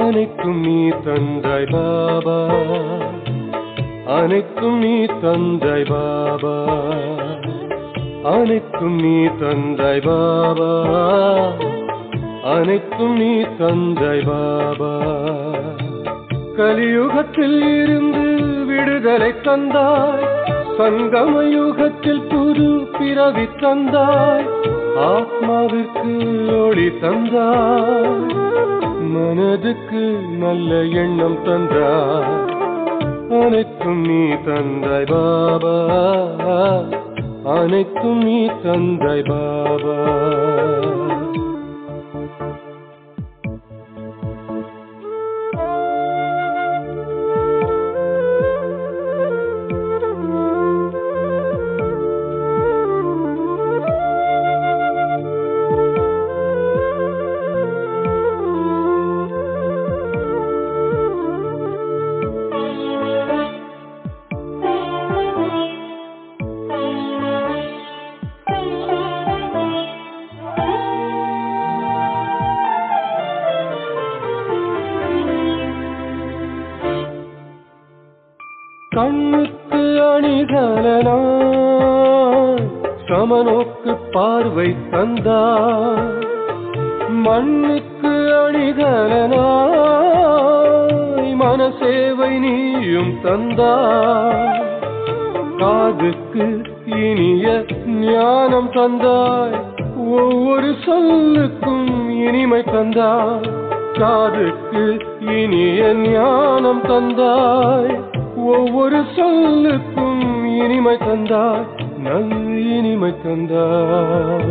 அனைத்தும் நீ தந்தாய் பாபா அனைத்தும் நீ தந்தாய் பாபா அனைத்தும் நீ தந்தாய் பாபா அனைத்தும் நீ தந்தாய் பாபா கலியுகத்தில் இருந்து விடுதலை தந்தாய் சங்கம யுகத்தில் புது பிறவி தந்தாய் ஆத்மாவிற்கு ஒளி தந்தாய் மனதுக்கு நல்ல எண்ணம் தந்தாய் அனைத்தும் நீ தந்தாய் பாபா அனைத்தும் நீ தந்தாய் பாபா கண்ணுக்கு அணிகலனாய் சமநோக்கு பார்வை தந்தாய் மண்ணுக்கு அணிகலனாய் மனசேவை நீயும் தந்தாய் காதுக்கு இனிய ஞானம் தந்தாய் ஒவ்வொரு சொல்லுக்கும் இனிமை தந்தாய் காதுக்கு இனிய ஞானம் தந்தாய் ஒவ்வொரு சொல்லுக்கும் இனிமை தந்தாய் நல் இனிமை தந்தாய்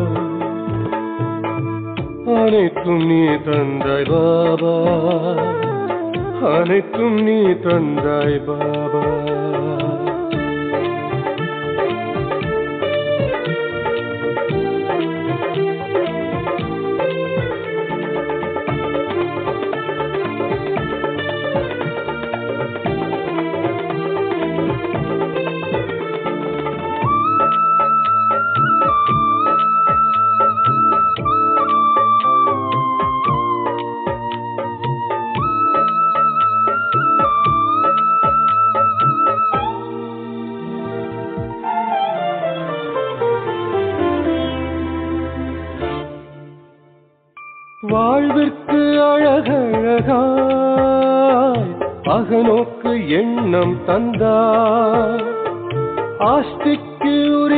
அனைத்தும் நீ தந்தாய் பாபா அனைத்தும் நீ தந்தாய் பாபா வாழ்விற்கு அழகழகாய் அகநோக்கு எண்ணம் தந்தாய் ஆஸ்திக்கு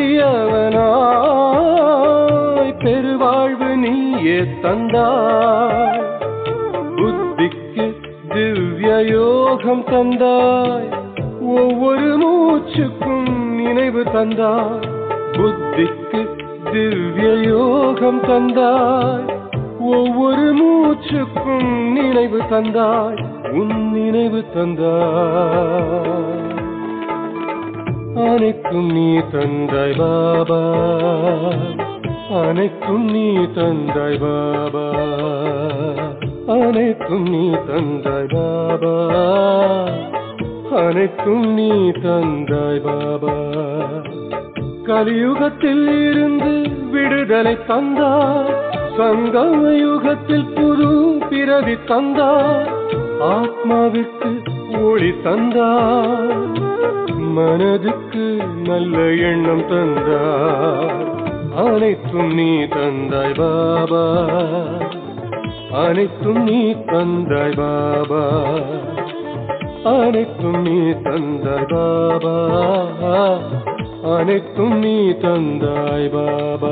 உரியவனாய் பெருவாழ்வு நீயே தந்தாய் புத்திக்கு திவ்ய யோகம் தந்தாய் ஒவ்வொரு மூச்சுக்கும் நினைவு தந்தாய் புத்திக்கு திவ்ய யோகம் தந்தாய் ஒவ்வொரு மூச்சுக்கும் நினைவு தந்தாய் உன் நினைவு தந்தாய் அனைத்தும் நீ தந்தாய் பாபா அனைத்தும் நீ தந்தாய் பாபா அனைத்தும் நீ தந்தாய் பாபா அனைத்தும் நீ தந்தாய் பாபா கலியுகத்தில் இருந்து விடுதலை தந்தாய் சங்கம யுகத்தில் புது பிறவி தந்தாய் ஆத்மாவிற்கு ஒளி தந்தாய் மனதுக்கு நல்ல எண்ணம் தந்தாய் அனைத்தும் நீ தந்தாய் பாபா அனைத்தும் நீ தந்தாய் பாபா அனைத்தும் நீ தந்தாய் பாபா அனைத்தும் நீ தந்தாய் பாபா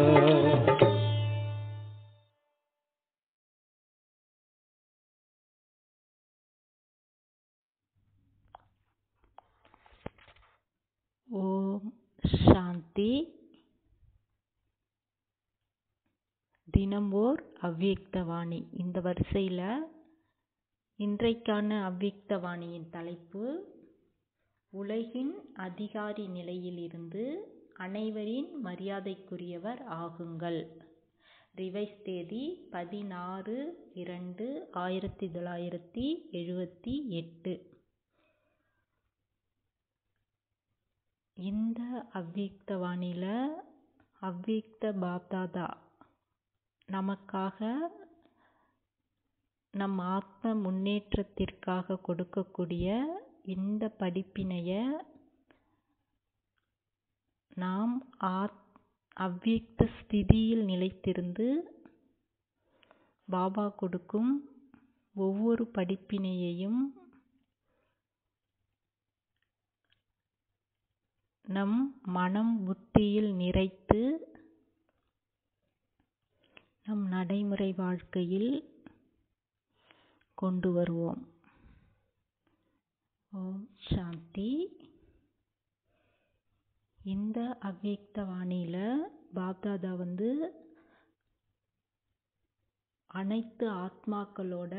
ஓம் சாந்தி தினம் ஓர் அவ்வியக்தவாணி இந்த வரிசையில் இன்றைக்கான அவ்வியக்தவாணியின் தலைப்பு உலகின் அதிகாரி நிலையிலிருந்து அனைவரின் மரியாதைக்குரியவர் ஆகுங்கள் ரிவைஸ் தேதி பதினாறு இரண்டு ஆயிரத்தி தொள்ளாயிரத்தி எழுபத்தி எட்டு இந்த அவ்வியக்தவாணியில் அவ்வியக்த பாப்தாதா நமக்காக நம் ஆத்ம முன்னேற்றத்திற்காக கொடுக்கக்கூடிய இந்த படிப்பினைய நாம் ஆத் அவ்வியக்த ஸ்திதியில் நிலைத்திருந்து பாபா கொடுக்கும் ஒவ்வொரு படிப்பினையையும் நம் மனம் புத்தியில் நிறைத்து நம் நடைமுறை வாழ்க்கையில் கொண்டு வருவோம் ஓம் சாந்தி இந்த அவ்வியக்த வாணியில பாப்தாதா வந்து அனைத்து ஆத்மாக்களோட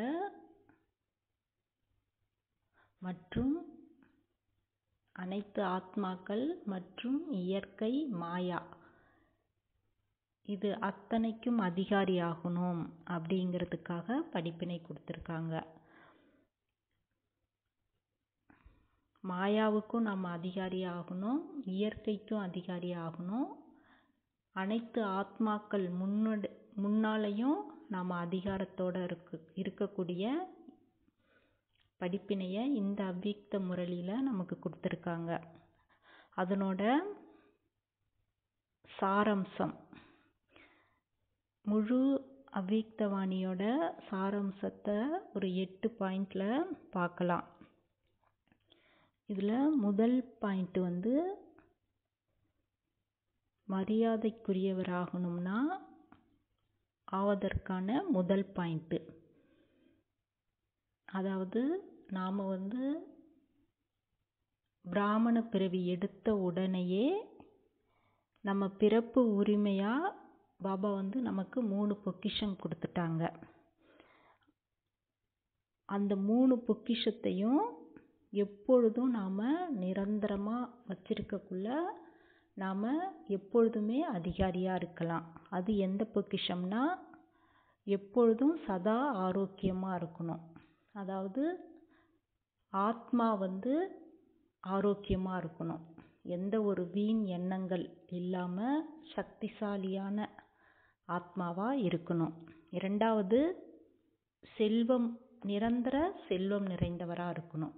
மற்றும் அனைத்து ஆத்மாக்கள் மற்றும் இயற்கை மாயா இது அத்தனைக்கும் அதிகாரி ஆகணும் அப்படிங்கிறதுக்காக படிப்பினை கொடுத்துருக்காங்க மாயாவுக்கும் நம்ம அதிகாரி ஆகணும் இயற்கைக்கும் அதிகாரி ஆகணும் அனைத்து ஆத்மாக்கள் முன்னோட முன்னாலையும் நாம் அதிகாரத்தோட இருக்கு இருக்கக்கூடிய படிப்பினைய இந்த அவ்வியக்த முரளியில நமக்கு கொடுத்துருக்காங்க அதனோட சாரம்சம் முழு அவ்வியக்தவாணியோட சாரம்சத்தை ஒரு எட்டு பாயிண்ட்ல பார்க்கலாம் இதுல முதல் பாயிண்ட் வந்து மரியாதைக்குரியவராகணும்னா ஆவதற்கான முதல் பாயிண்ட்டு அதாவது நாம் வந்து பிராமண பிறவி எடுத்த உடனேயே நம்ம பிறப்பு உரிமையாக பாபா வந்து நமக்கு மூணு பொக்கிஷம் கொடுத்துட்டாங்க அந்த மூணு பொக்கிஷத்தையும் எப்பொழுதும் நாம் நிரந்தரமாக வச்சிருக்கக்குள்ள நாம் எப்பொழுதுமே அதிகாரியாக இருக்கலாம் அது எந்த பொக்கிஷம்னா எப்பொழுதும் சதா ஆரோக்கியமாக இருக்கணும் அதாவது ஆத்மா வந்து ஆரோக்கியமாக இருக்கணும் எந்த ஒரு வீண் எண்ணங்கள் இல்லாமல் சக்திசாலியான ஆத்மாவாக இருக்கணும் இரண்டாவது செல்வம் நிரந்தர செல்வம் நிறைந்தவராக இருக்கணும்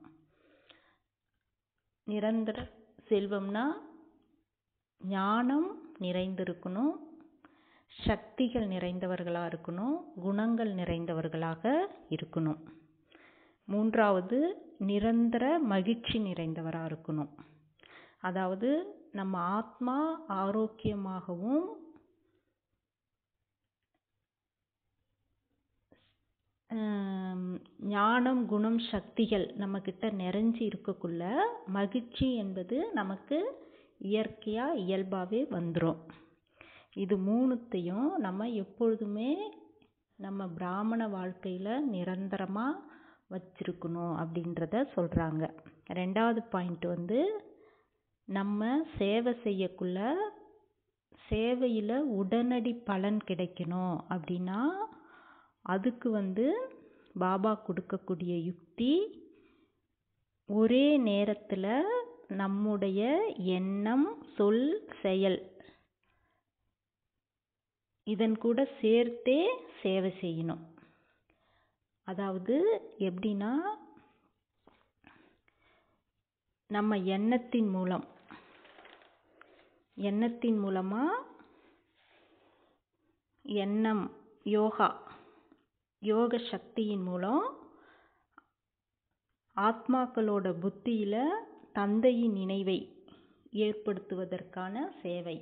நிரந்தர செல்வம்னா ஞானம் நிறைந்திருக்கணும் சக்திகள் நிறைந்தவர்களாக இருக்கணும் குணங்கள் நிறைந்தவர்களாக இருக்கணும் மூன்றாவது நிரந்தர மகிழ்ச்சி நிறைந்தவராக இருக்கணும் அதாவது நம்ம ஆத்மா ஆரோக்கியமாகவும் ஞானம் குணம் சக்திகள் நம்மக்கிட்ட நிறைஞ்சி இருக்கக்குள்ள மகிழ்ச்சி என்பது நமக்கு இயற்கையாக இயல்பாகவே வந்துடும் இது மூணுத்தையும் நம்ம எப்பொழுதுமே நம்ம பிராமண வாழ்க்கையில் நிரந்தரமாக வச்சிருக்கணும் அப்படின்றத சொல்கிறாங்க ரெண்டாவது பாயிண்ட் வந்து நம்ம சேவை செய்யக்குள்ள சேவையில் உடனடி பலன் கிடைக்கணும் அப்படின்னா அதுக்கு வந்து பாபா கொடுக்கக்கூடிய யுக்தி ஒரே நேரத்தில் நம்முடைய எண்ணம் சொல் செயல் இதன் கூட சேர்த்தே சேவை செய்யணும் அதாவது எப்படின்னா நம்ம எண்ணத்தின் மூலம் எண்ணத்தின் மூலமாக எண்ணம் யோகா யோக சக்தியின் மூலம் ஆத்மாக்களோட புத்தியில் தந்தையின் நினைவை ஏற்படுத்துவதற்கான சேவை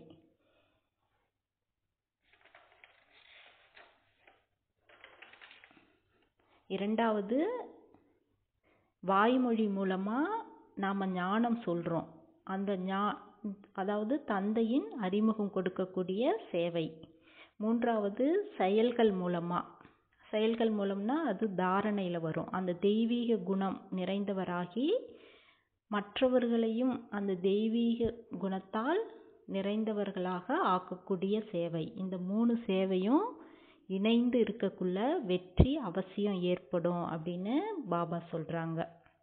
இரண்டாவது வாய்மொழி மூலமாக நாம் ஞானம் சொல்கிறோம் அந்த ஞா அதாவது தந்தையின் அறிமுகம் கொடுக்கக்கூடிய சேவை மூன்றாவது செயல்கள் மூலமாக செயல்கள் மூலம்னா அது தாரணையில் வரும் அந்த தெய்வீக குணம் நிறைந்தவராகி மற்றவர்களையும் அந்த தெய்வீக குணத்தால் நிறைந்தவர்களாக ஆக்கக்கூடிய சேவை இந்த மூணு சேவையும் இணைந்து இருக்கக்குள்ள வெற்றி அவசியம் ஏற்படும் அப்படின்னு பாபா சொல்கிறாங்க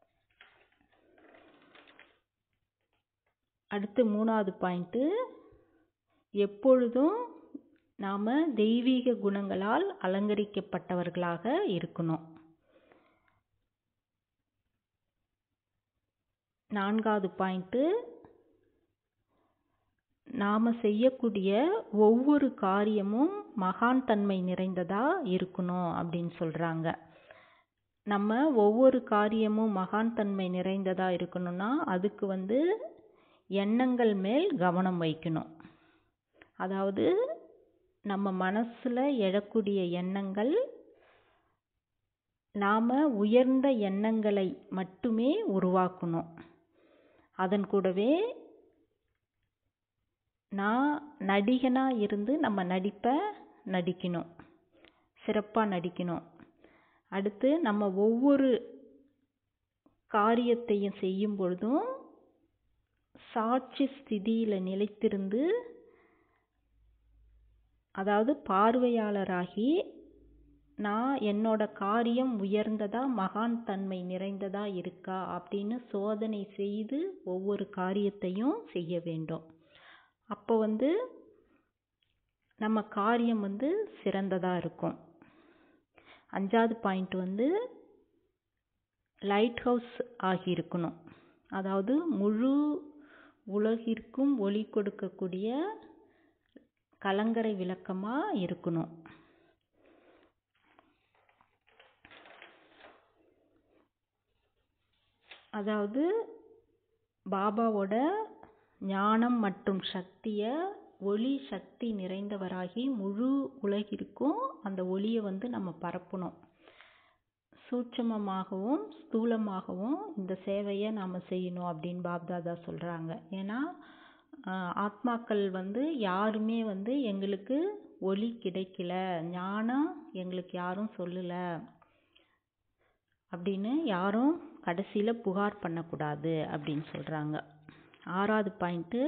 அடுத்து மூணாவது பாயிண்ட்டு எப்பொழுதும் நாம் தெய்வீக குணங்களால் அலங்கரிக்கப்பட்டவர்களாக இருக்கணும் நான்காவது பாயிண்ட்டு நாம் செய்யக்கூடிய ஒவ்வொரு காரியமும் மகான் தன்மை நிறைந்ததா இருக்கணும் அப்படின்னு சொல்கிறாங்க நம்ம ஒவ்வொரு காரியமும் மகான் தன்மை நிறைந்ததா இருக்கணும்னா அதுக்கு வந்து எண்ணங்கள் மேல் கவனம் வைக்கணும் அதாவது நம்ம மனசில் எழக்கூடிய எண்ணங்கள் நாம் உயர்ந்த எண்ணங்களை மட்டுமே உருவாக்கணும் அதன் கூடவே நான் நடிகனாக இருந்து நம்ம நடிப்பை நடிக்கணும் சிறப்பாக நடிக்கணும் அடுத்து நம்ம ஒவ்வொரு காரியத்தையும் செய்யும் பொழுதும் சாட்சி ஸ்திதியில் நிலைத்திருந்து அதாவது பார்வையாளராகி நான் என்னோட காரியம் உயர்ந்ததா மகான் தன்மை நிறைந்ததா இருக்கா அப்படின்னு சோதனை செய்து ஒவ்வொரு காரியத்தையும் செய்ய வேண்டும் அப்போ வந்து நம்ம காரியம் வந்து சிறந்ததாக இருக்கும் அஞ்சாவது பாயிண்ட் வந்து லைட் ஹவுஸ் ஆகியிருக்கணும் அதாவது முழு உலகிற்கும் ஒளி கொடுக்கக்கூடிய கலங்கரை விளக்கமாக இருக்கணும் அதாவது பாபாவோட ஞானம் மற்றும் சக்தியை ஒளி சக்தி நிறைந்தவராகி முழு உலகிற்கும் அந்த ஒளியை வந்து நம்ம பரப்பணும் சூட்சமமாகவும் ஸ்தூலமாகவும் இந்த சேவையை நாம் செய்யணும் அப்படின்னு பாப்தாதா சொல்கிறாங்க ஏன்னா ஆத்மாக்கள் வந்து யாருமே வந்து எங்களுக்கு ஒளி கிடைக்கல ஞானம் எங்களுக்கு யாரும் சொல்லலை அப்படின்னு யாரும் கடைசியில் புகார் பண்ணக்கூடாது அப்படின்னு சொல்கிறாங்க ஆறாவது பாயிண்ட்டு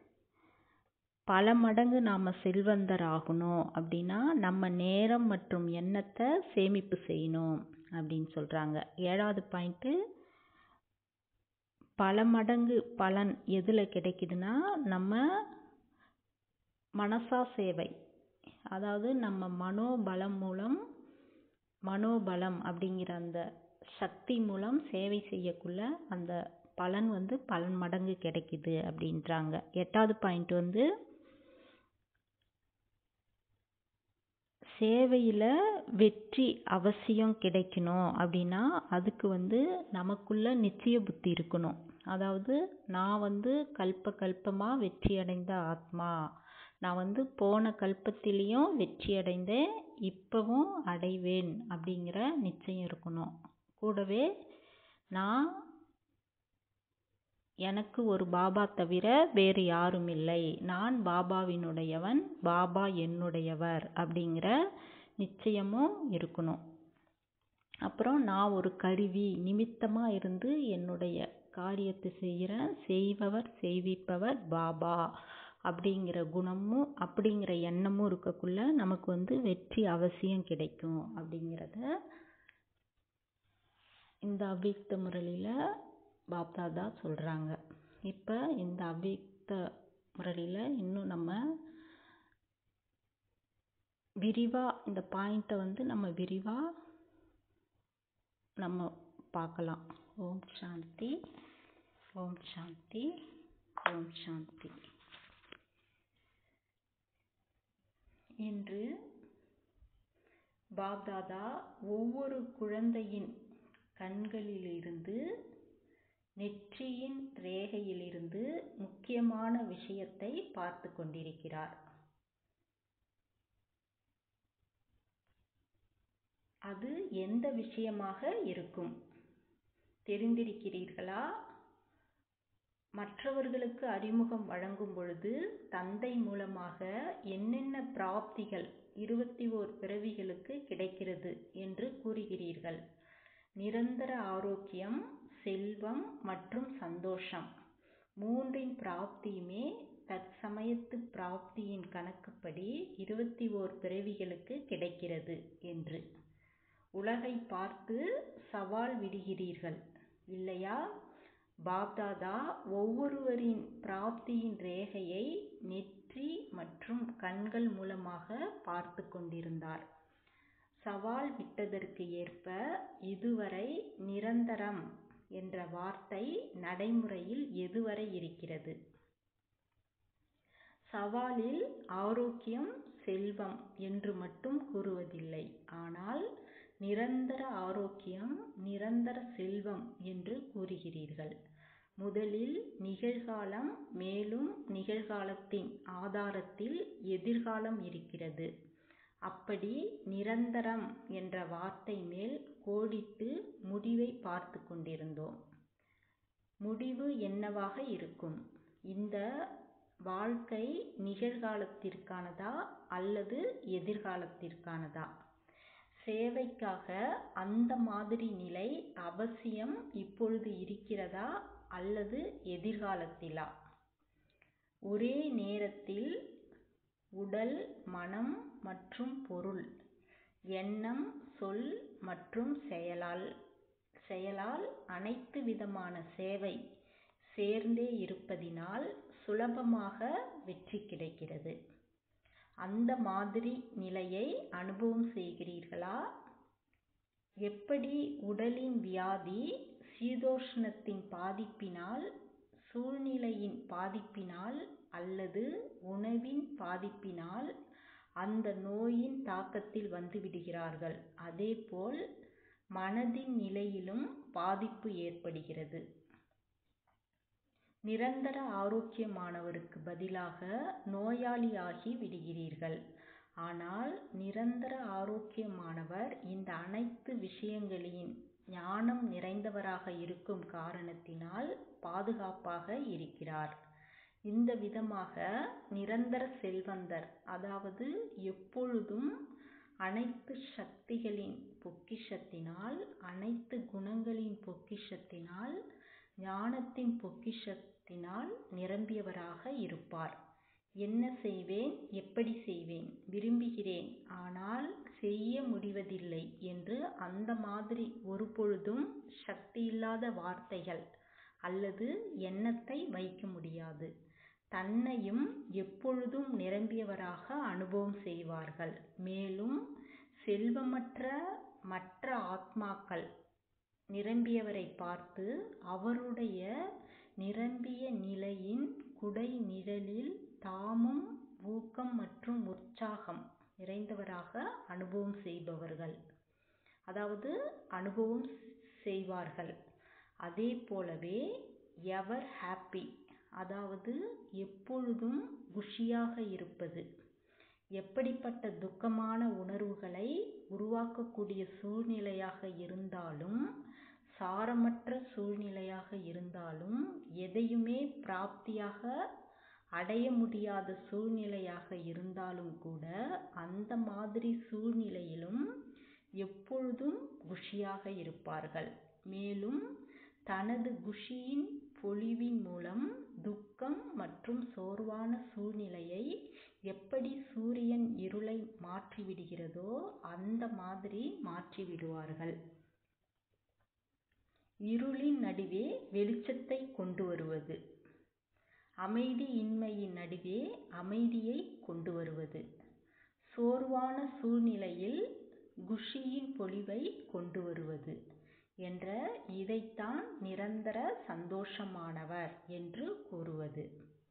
பல மடங்கு நாம் செல்வந்தர் ஆகணும் அப்படின்னா நம்ம நேரம் மற்றும் எண்ணத்தை சேமிப்பு செய்யணும் அப்படின்னு சொல்கிறாங்க ஏழாவது பாயிண்ட்டு பல மடங்கு பலன் எதில் கிடைக்குதுன்னா நம்ம மனசா சேவை அதாவது நம்ம மனோபலம் மூலம் மனோபலம் அப்படிங்கிற அந்த சக்தி மூலம் சேவை செய்யக்குள்ள அந்த பலன் வந்து பலன் மடங்கு கிடைக்குது அப்படின்றாங்க எட்டாவது பாயிண்ட் வந்து சேவையில் வெற்றி அவசியம் கிடைக்கணும் அப்படின்னா அதுக்கு வந்து நமக்குள்ள நிச்சய புத்தி இருக்கணும் அதாவது நான் வந்து கல்ப கல்பமாக வெற்றி அடைந்த ஆத்மா நான் வந்து போன கல்பத்திலையும் வெற்றி அடைந்தேன் இப்போவும் அடைவேன் அப்படிங்கிற நிச்சயம் இருக்கணும் கூடவே நான் எனக்கு ஒரு பாபா தவிர வேறு யாரும் இல்லை நான் பாபாவினுடையவன் பாபா என்னுடையவர் அப்படிங்கிற நிச்சயமும் இருக்கணும் அப்புறம் நான் ஒரு கருவி நிமித்தமாக இருந்து என்னுடைய காரியத்தை செய்கிறேன் செய்பவர் செய்விப்பவர் பாபா அப்படிங்கிற குணமும் அப்படிங்கிற எண்ணமும் இருக்கக்குள்ள நமக்கு வந்து வெற்றி அவசியம் கிடைக்கும் அப்படிங்கிறத இந்த அவ்வியக்த முரளியில் பாப்தாதா சொல்கிறாங்க இப்போ இந்த அவ்வியக்த முரளியில் இன்னும் நம்ம விரிவாக இந்த பாயிண்ட்டை வந்து நம்ம விரிவாக நம்ம பார்க்கலாம் ஓம் சாந்தி ஓம் சாந்தி ஓம் சாந்தி இன்று பாப்தாதா ஒவ்வொரு குழந்தையின் கண்களிலிருந்து நெற்றியின் ரேகையிலிருந்து முக்கியமான விஷயத்தை பார்த்து கொண்டிருக்கிறார் அது எந்த விஷயமாக இருக்கும் தெரிந்திருக்கிறீர்களா மற்றவர்களுக்கு அறிமுகம் வழங்கும் பொழுது தந்தை மூலமாக என்னென்ன பிராப்திகள் இருபத்தி ஓர் பிறவிகளுக்கு கிடைக்கிறது என்று கூறுகிறீர்கள் நிரந்தர ஆரோக்கியம் செல்வம் மற்றும் சந்தோஷம் மூன்றின் பிராப்தியுமே தற்சமயத்து பிராப்தியின் கணக்குப்படி இருபத்தி ஓர் பிறவிகளுக்கு கிடைக்கிறது என்று உலகை பார்த்து சவால் விடுகிறீர்கள் இல்லையா பாப்தாதா ஒவ்வொருவரின் பிராப்தியின் ரேகையை நெற்றி மற்றும் கண்கள் மூலமாக பார்த்து கொண்டிருந்தார் சவால் விட்டதற்கு ஏற்ப இதுவரை நிரந்தரம் என்ற வார்த்தை நடைமுறையில் எதுவரை இருக்கிறது சவாலில் ஆரோக்கியம் செல்வம் என்று மட்டும் கூறுவதில்லை ஆனால் நிரந்தர ஆரோக்கியம் நிரந்தர செல்வம் என்று கூறுகிறீர்கள் முதலில் நிகழ்காலம் மேலும் நிகழ்காலத்தின் ஆதாரத்தில் எதிர்காலம் இருக்கிறது அப்படி நிரந்தரம் என்ற வார்த்தை மேல் கோடிட்டு முடிவை பார்த்து கொண்டிருந்தோம் முடிவு என்னவாக இருக்கும் இந்த வாழ்க்கை நிகழ்காலத்திற்கானதா அல்லது எதிர்காலத்திற்கானதா சேவைக்காக அந்த மாதிரி நிலை அவசியம் இப்பொழுது இருக்கிறதா அல்லது எதிர்காலத்திலா ஒரே நேரத்தில் உடல் மனம் மற்றும் பொருள் எண்ணம் சொல் மற்றும் செயலால் செயலால் அனைத்து விதமான சேவை சேர்ந்தே இருப்பதினால் சுலபமாக வெற்றி கிடைக்கிறது அந்த மாதிரி நிலையை அனுபவம் செய்கிறீர்களா எப்படி உடலின் வியாதி சீதோஷ்ணத்தின் பாதிப்பினால் சூழ்நிலையின் பாதிப்பினால் அல்லது உணவின் பாதிப்பினால் அந்த நோயின் தாக்கத்தில் வந்து விடுகிறார்கள் அதேபோல் மனதின் நிலையிலும் பாதிப்பு ஏற்படுகிறது நிரந்தர ஆரோக்கியமானவருக்கு பதிலாக நோயாளியாகி விடுகிறீர்கள் ஆனால் நிரந்தர ஆரோக்கியமானவர் இந்த அனைத்து விஷயங்களின் ஞானம் நிறைந்தவராக இருக்கும் காரணத்தினால் பாதுகாப்பாக இருக்கிறார் இந்த விதமாக நிரந்தர செல்வந்தர் அதாவது எப்பொழுதும் அனைத்து சக்திகளின் பொக்கிஷத்தினால் அனைத்து குணங்களின் பொக்கிஷத்தினால் ஞானத்தின் பொக்கிஷத்தினால் நிரம்பியவராக இருப்பார் என்ன செய்வேன் எப்படி செய்வேன் விரும்புகிறேன் ஆனால் செய்ய முடிவதில்லை என்று அந்த மாதிரி ஒரு பொழுதும் சக்தியில்லாத வார்த்தைகள் அல்லது எண்ணத்தை வைக்க முடியாது தன்னையும் எப்பொழுதும் நிரம்பியவராக அனுபவம் செய்வார்கள் மேலும் செல்வமற்ற மற்ற ஆத்மாக்கள் நிரம்பியவரை பார்த்து அவருடைய நிரம்பிய நிலையின் குடை நிழலில் தாமும் ஊக்கம் மற்றும் உற்சாகம் நிறைந்தவராக அனுபவம் செய்பவர்கள் அதாவது அனுபவம் செய்வார்கள் அதே போலவே எவர் ஹாப்பி அதாவது எப்பொழுதும் குஷியாக இருப்பது எப்படிப்பட்ட துக்கமான உணர்வுகளை உருவாக்கக்கூடிய சூழ்நிலையாக இருந்தாலும் சாரமற்ற சூழ்நிலையாக இருந்தாலும் எதையுமே பிராப்தியாக அடைய முடியாத சூழ்நிலையாக இருந்தாலும் கூட அந்த மாதிரி சூழ்நிலையிலும் எப்பொழுதும் குஷியாக இருப்பார்கள் மேலும் தனது குஷியின் பொழிவின் மூலம் துக்கம் மற்றும் சோர்வான சூழ்நிலையை எப்படி சூரியன் இருளை மாற்றிவிடுகிறதோ அந்த மாதிரி மாற்றிவிடுவார்கள் இருளின் நடுவே வெளிச்சத்தை கொண்டு வருவது அமைதியின்மையின் நடுவே அமைதியை கொண்டு வருவது சோர்வான சூழ்நிலையில் குஷியின் பொழிவை கொண்டு வருவது என்ற இதைத்தான் நிரந்தர சந்தோஷமானவர் என்று கூறுவது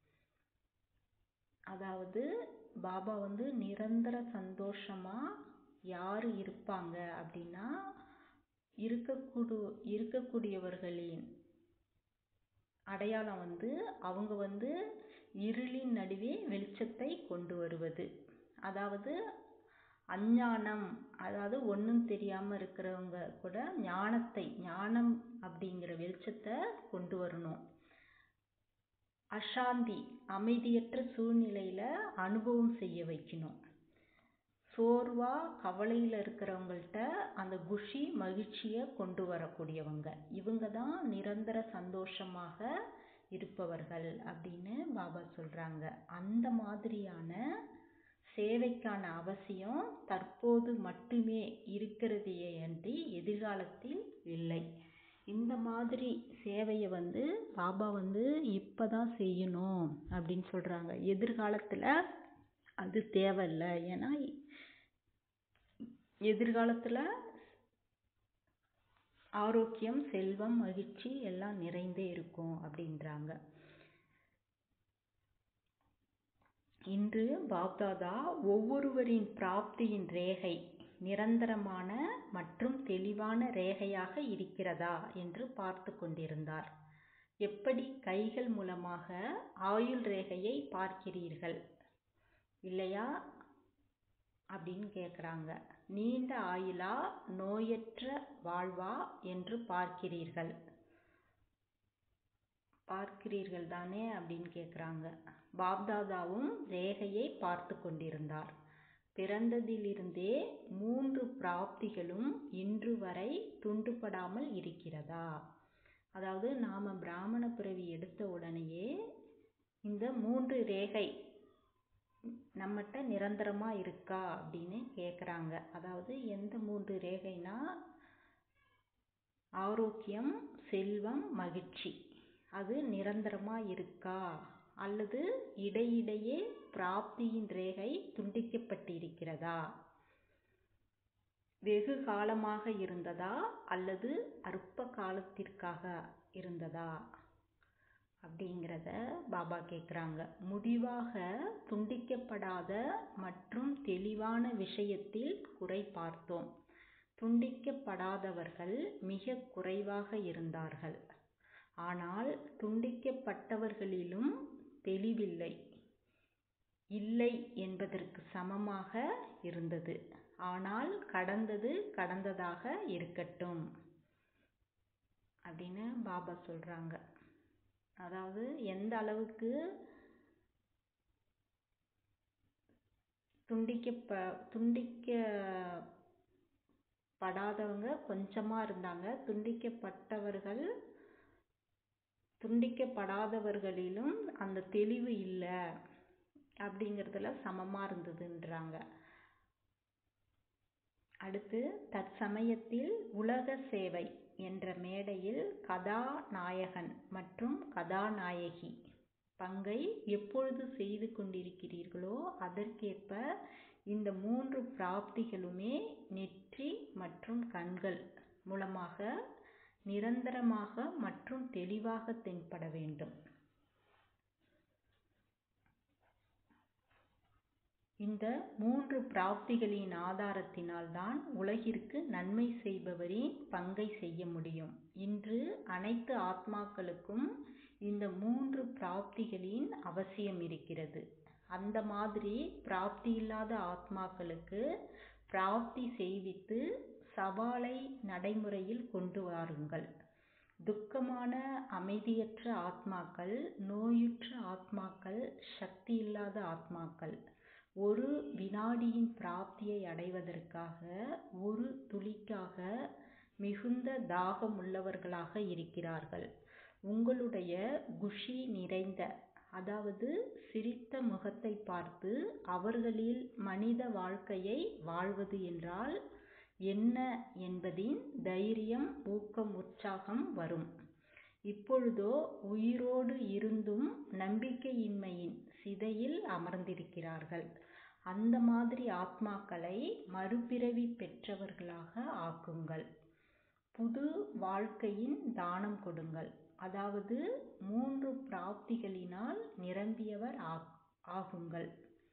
அதாவது பாபா வந்து நிரந்தர சந்தோஷமா யாரு இருப்பாங்க அப்படின்னா இருக்கக்கூடு இருக்கக்கூடியவர்களின் அடையாளம் வந்து அவங்க வந்து இருளின் நடுவே வெளிச்சத்தை கொண்டு வருவது அதாவது அஞ்ஞானம் அதாவது ஒன்றும் தெரியாமல் இருக்கிறவங்க கூட ஞானத்தை ஞானம் அப்படிங்கிற வெளிச்சத்தை கொண்டு வரணும் அசாந்தி அமைதியற்ற சூழ்நிலையில அனுபவம் செய்ய வைக்கணும் சோர்வா கவலையில் இருக்கிறவங்கள்ட்ட அந்த குஷி மகிழ்ச்சியை கொண்டு வரக்கூடியவங்க இவங்க தான் நிரந்தர சந்தோஷமாக இருப்பவர்கள் அப்படின்னு பாபா சொல்றாங்க அந்த மாதிரியான சேவைக்கான அவசியம் தற்போது மட்டுமே இருக்கிறதே அன்றி எதிர்காலத்தில் இல்லை இந்த மாதிரி சேவையை வந்து பாபா வந்து இப்பதான் செய்யணும் அப்படின்னு சொல்றாங்க எதிர்காலத்துல அது தேவையில்லை ஏன்னா எதிர்காலத்துல ஆரோக்கியம் செல்வம் மகிழ்ச்சி எல்லாம் நிறைந்தே இருக்கும் அப்படின்றாங்க இன்று பாப்தாதா ஒவ்வொருவரின் பிராப்தியின் ரேகை நிரந்தரமான மற்றும் தெளிவான ரேகையாக இருக்கிறதா என்று பார்த்து கொண்டிருந்தார் எப்படி கைகள் மூலமாக ஆயுள் ரேகையை பார்க்கிறீர்கள் இல்லையா அப்படின்னு கேட்குறாங்க நீண்ட ஆயுளா நோயற்ற வாழ்வா என்று பார்க்கிறீர்கள் பார்க்கிறீர்கள் தானே அப்படின்னு கேட்குறாங்க பாப்தாதாவும் ரேகையை பார்த்து கொண்டிருந்தார் பிறந்ததிலிருந்தே மூன்று பிராப்திகளும் இன்று வரை துண்டுபடாமல் இருக்கிறதா அதாவது நாம பிராமண பிறவி எடுத்த உடனேயே இந்த மூன்று ரேகை நம்மகிட்ட நிரந்தரமா இருக்கா அப்படின்னு கேட்குறாங்க அதாவது எந்த மூன்று ரேகைனா ஆரோக்கியம் செல்வம் மகிழ்ச்சி அது நிரந்தரமா இருக்கா அல்லது இடையிடையே பிராப்தியின் ரேகை துண்டிக்கப்பட்டிருக்கிறதா வெகு காலமாக இருந்ததா அல்லது அற்ப காலத்திற்காக இருந்ததா அப்படிங்கிறத பாபா கேட்குறாங்க முடிவாக துண்டிக்கப்படாத மற்றும் தெளிவான விஷயத்தில் குறை பார்த்தோம் துண்டிக்கப்படாதவர்கள் மிக குறைவாக இருந்தார்கள் ஆனால் துண்டிக்கப்பட்டவர்களிலும் தெளிவில்லை இல்லை என்பதற்கு சமமாக இருந்தது ஆனால் கடந்தது கடந்ததாக இருக்கட்டும் அப்படின்னு பாபா சொல்றாங்க அதாவது எந்த அளவுக்கு துண்டிக்கப்ப துண்டிக்கப்படாதவங்க கொஞ்சமா இருந்தாங்க துண்டிக்கப்பட்டவர்கள் துண்டிக்கப்படாதவர்களிலும் அந்த தெளிவு இல்லை அப்படிங்கிறதுல சமமா இருந்ததுன்றாங்க அடுத்து தற்சமயத்தில் உலக சேவை என்ற மேடையில் கதாநாயகன் மற்றும் கதாநாயகி பங்கை எப்பொழுது செய்து கொண்டிருக்கிறீர்களோ அதற்கேற்ப இந்த மூன்று பிராப்திகளுமே நெற்றி மற்றும் கண்கள் மூலமாக நிரந்தரமாக மற்றும் தெளிவாக தென்பட வேண்டும் இந்த மூன்று பிராப்திகளின் ஆதாரத்தினால்தான் உலகிற்கு நன்மை செய்பவரின் பங்கை செய்ய முடியும் இன்று அனைத்து ஆத்மாக்களுக்கும் இந்த மூன்று பிராப்திகளின் அவசியம் இருக்கிறது அந்த மாதிரி பிராப்தி இல்லாத ஆத்மாக்களுக்கு பிராப்தி செய்வித்து சவாலை நடைமுறையில் கொண்டு வாருங்கள் துக்கமான அமைதியற்ற ஆத்மாக்கள் நோயுற்ற ஆத்மாக்கள் சக்தி இல்லாத ஆத்மாக்கள் ஒரு வினாடியின் பிராப்தியை அடைவதற்காக ஒரு துளிக்காக மிகுந்த தாகம் உள்ளவர்களாக இருக்கிறார்கள் உங்களுடைய குஷி நிறைந்த அதாவது சிரித்த முகத்தை பார்த்து அவர்களில் மனித வாழ்க்கையை வாழ்வது என்றால் என்ன என்பதின் தைரியம் ஊக்கம் உற்சாகம் வரும் இப்பொழுதோ உயிரோடு இருந்தும் நம்பிக்கையின்மையின் சிதையில் அமர்ந்திருக்கிறார்கள் அந்த மாதிரி ஆத்மாக்களை மறுபிறவி பெற்றவர்களாக ஆக்குங்கள் புது வாழ்க்கையின் தானம் கொடுங்கள் அதாவது மூன்று பிராப்திகளினால் நிரம்பியவர் ஆகுங்கள்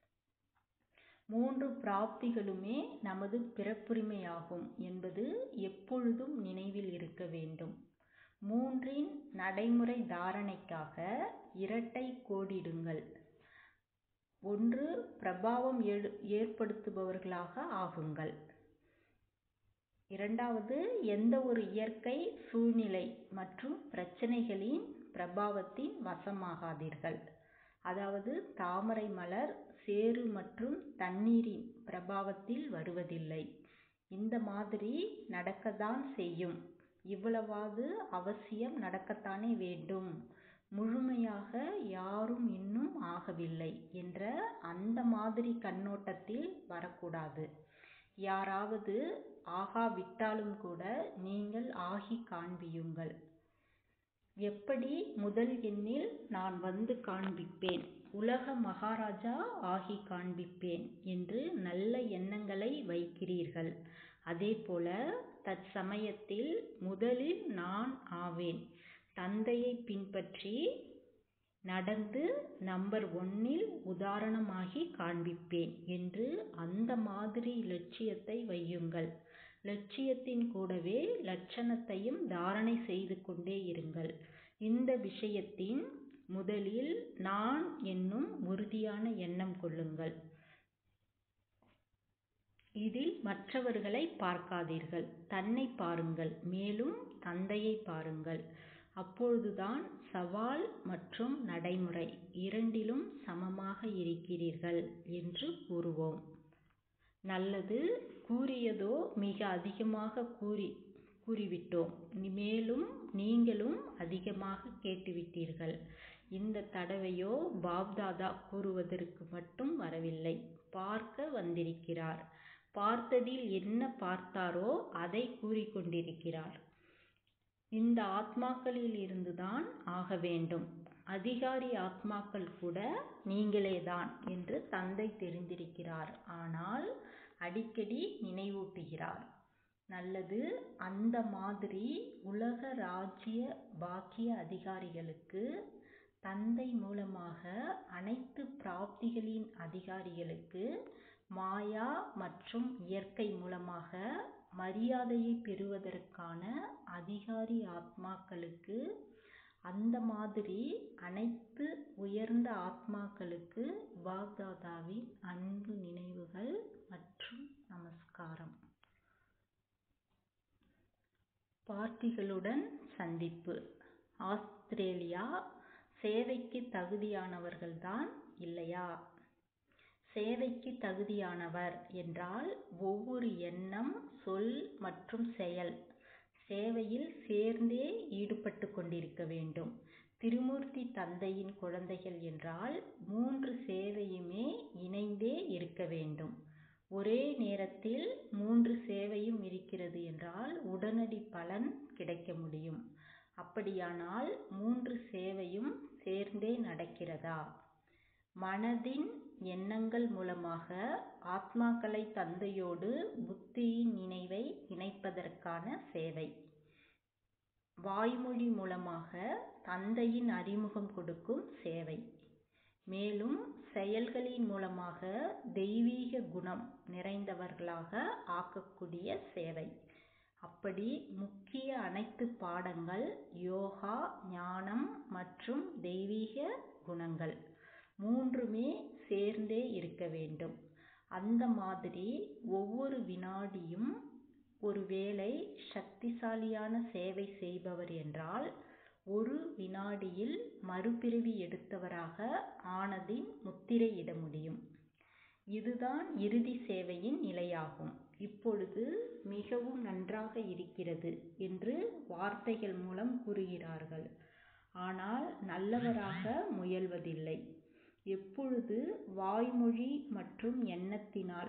மூன்று பிராப்திகளுமே நமது பிறப்புரிமையாகும் என்பது எப்பொழுதும் நினைவில் இருக்க வேண்டும் மூன்றின் நடைமுறை தாரணைக்காக இரட்டை கோடிடுங்கள் ஒன்று பிரபாவம் ஏற்படுத்துபவர்களாக ஆகுங்கள் இரண்டாவது எந்த ஒரு இயற்கை சூழ்நிலை மற்றும் பிரச்சனைகளின் பிரபாவத்தின் வசமாகாதீர்கள் அதாவது தாமரை மலர் சேறு மற்றும் தண்ணீரின் பிரபாவத்தில் வருவதில்லை இந்த மாதிரி நடக்கத்தான் செய்யும் இவ்வளவாவது அவசியம் நடக்கத்தானே வேண்டும் முழுமையாக யாரும் இன்னும் ஆகவில்லை என்ற அந்த மாதிரி கண்ணோட்டத்தில் வரக்கூடாது யாராவது ஆகாவிட்டாலும் கூட நீங்கள் ஆகி காண்பியுங்கள் எப்படி முதல் எண்ணில் நான் வந்து காண்பிப்பேன் உலக மகாராஜா ஆகி காண்பிப்பேன் என்று நல்ல எண்ணங்களை வைக்கிறீர்கள் அதே போல தற்சமயத்தில் முதலில் நான் ஆவேன் தந்தையை பின்பற்றி நடந்து நம்பர் ஒன்னில் உதாரணமாகி காண்பிப்பேன் என்று அந்த மாதிரி லட்சியத்தை வையுங்கள் லட்சியத்தின் கூடவே லட்சணத்தையும் தாரணை செய்து கொண்டே இருங்கள் இந்த விஷயத்தின் முதலில் நான் என்னும் உறுதியான எண்ணம் கொள்ளுங்கள் இதில் மற்றவர்களை பார்க்காதீர்கள் தன்னை பாருங்கள் மேலும் தந்தையை பாருங்கள் அப்பொழுதுதான் சவால் மற்றும் நடைமுறை இரண்டிலும் சமமாக இருக்கிறீர்கள் என்று கூறுவோம் நல்லது கூறியதோ மிக அதிகமாக கூறி கூறிவிட்டோம் மேலும் நீங்களும் அதிகமாக கேட்டுவிட்டீர்கள் இந்த தடவையோ பாப்தாதா கூறுவதற்கு மட்டும் வரவில்லை பார்க்க வந்திருக்கிறார் பார்த்ததில் என்ன பார்த்தாரோ அதை கூறிக்கொண்டிருக்கிறார் இந்த ஆத்மாக்களில் இருந்துதான் ஆக வேண்டும் அதிகாரி ஆத்மாக்கள் கூட நீங்களேதான் என்று தந்தை தெரிந்திருக்கிறார் ஆனால் அடிக்கடி நினைவூட்டுகிறார் நல்லது அந்த மாதிரி உலக ராஜ்ய பாக்கிய அதிகாரிகளுக்கு தந்தை மூலமாக அனைத்து பிராப்திகளின் அதிகாரிகளுக்கு மாயா மற்றும் இயற்கை மூலமாக மரியாதையை பெறுவதற்கான அதிகாரி ஆத்மாக்களுக்கு அந்த மாதிரி அனைத்து உயர்ந்த ஆத்மாக்களுக்கு பாப்தாதாவின் அன்பு நினைவுகள் மற்றும் நமஸ்காரம் பார்ட்டிகளுடன் சந்திப்பு ஆஸ்திரேலியா சேவைக்கு தகுதியானவர்கள்தான் இல்லையா சேவைக்கு தகுதியானவர் என்றால் ஒவ்வொரு எண்ணம் சொல் மற்றும் செயல் சேவையில் சேர்ந்தே ஈடுபட்டு கொண்டிருக்க வேண்டும் திருமூர்த்தி தந்தையின் குழந்தைகள் என்றால் மூன்று சேவையுமே இணைந்தே இருக்க வேண்டும் ஒரே நேரத்தில் மூன்று சேவையும் இருக்கிறது என்றால் உடனடி பலன் கிடைக்க முடியும் அப்படியானால் மூன்று சேவையும் சேர்ந்தே நடக்கிறதா மனதின் எண்ணங்கள் மூலமாக ஆத்மாக்களை தந்தையோடு புத்தியின் நினைவை இணைப்பதற்கான சேவை வாய்மொழி மூலமாக தந்தையின் அறிமுகம் கொடுக்கும் சேவை மேலும் செயல்களின் மூலமாக தெய்வீக குணம் நிறைந்தவர்களாக ஆக்கக்கூடிய சேவை அப்படி முக்கிய அனைத்து பாடங்கள் யோகா ஞானம் மற்றும் தெய்வீக குணங்கள் மூன்றுமே சேர்ந்தே இருக்க வேண்டும் அந்த மாதிரி ஒவ்வொரு வினாடியும் ஒருவேளை சக்திசாலியான சேவை செய்பவர் என்றால் ஒரு வினாடியில் மறுபிறவி எடுத்தவராக ஆனதின் முத்திரையிட முடியும் இதுதான் இறுதி சேவையின் நிலையாகும் இப்பொழுது மிகவும் நன்றாக இருக்கிறது என்று வார்த்தைகள் மூலம் கூறுகிறார்கள் ஆனால் நல்லவராக முயல்வதில்லை எப்பொழுது வாய்மொழி மற்றும் எண்ணத்தினால்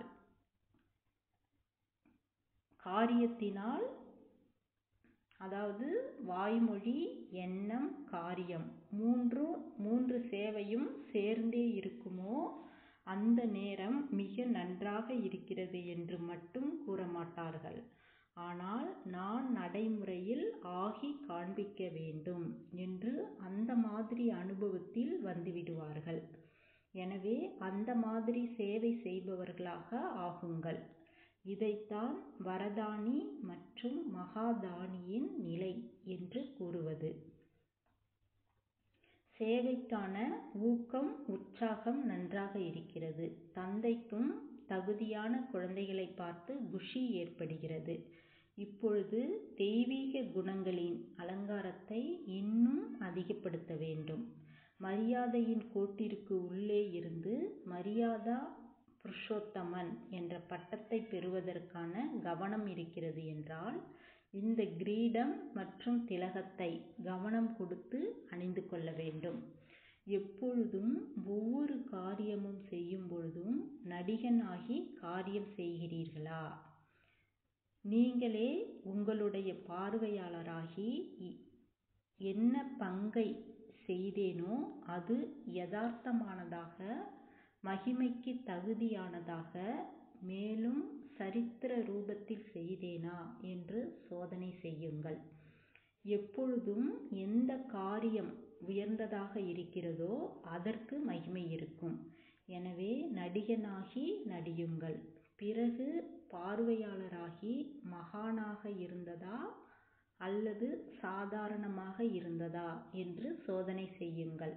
காரியத்தினால் அதாவது வாய்மொழி எண்ணம் காரியம் மூன்று மூன்று சேவையும் சேர்ந்தே இருக்குமோ அந்த நேரம் மிக நன்றாக இருக்கிறது என்று மட்டும் கூற மாட்டார்கள் ஆனால் நான் நடைமுறையில் ஆகி காண்பிக்க வேண்டும் என்று அந்த மாதிரி அனுபவத்தில் வந்துவிடுவார்கள் எனவே அந்த மாதிரி சேவை செய்பவர்களாக ஆகுங்கள் இதைத்தான் வரதானி மற்றும் மகாதானியின் நிலை என்று கூறுவது சேவைக்கான ஊக்கம் உற்சாகம் நன்றாக இருக்கிறது தந்தைக்கும் தகுதியான குழந்தைகளை பார்த்து குஷி ஏற்படுகிறது இப்பொழுது தெய்வீக குணங்களின் அலங்காரத்தை இன்னும் அதிகப்படுத்த வேண்டும் மரியாதையின் கோட்டிற்கு உள்ளே இருந்து மரியாதா புருஷோத்தமன் என்ற பட்டத்தை பெறுவதற்கான கவனம் இருக்கிறது என்றால் இந்த கிரீடம் மற்றும் திலகத்தை கவனம் கொடுத்து அணிந்து கொள்ள வேண்டும் எப்பொழுதும் ஒவ்வொரு காரியமும் செய்யும் பொழுதும் நடிகன் ஆகி காரியம் செய்கிறீர்களா நீங்களே உங்களுடைய பார்வையாளராகி என்ன பங்கை செய்தேனோ அது யதார்த்தமானதாக மகிமைக்கு தகுதியானதாக மேலும் சரித்திர ரூபத்தில் செய்தேனா என்று சோதனை செய்யுங்கள் எப்பொழுதும் எந்த காரியம் உயர்ந்ததாக இருக்கிறதோ அதற்கு மகிமை இருக்கும் எனவே நடிகனாகி நடியுங்கள் பிறகு பார்வையாளராகி மகானாக இருந்ததா அல்லது சாதாரணமாக இருந்ததா என்று சோதனை செய்யுங்கள்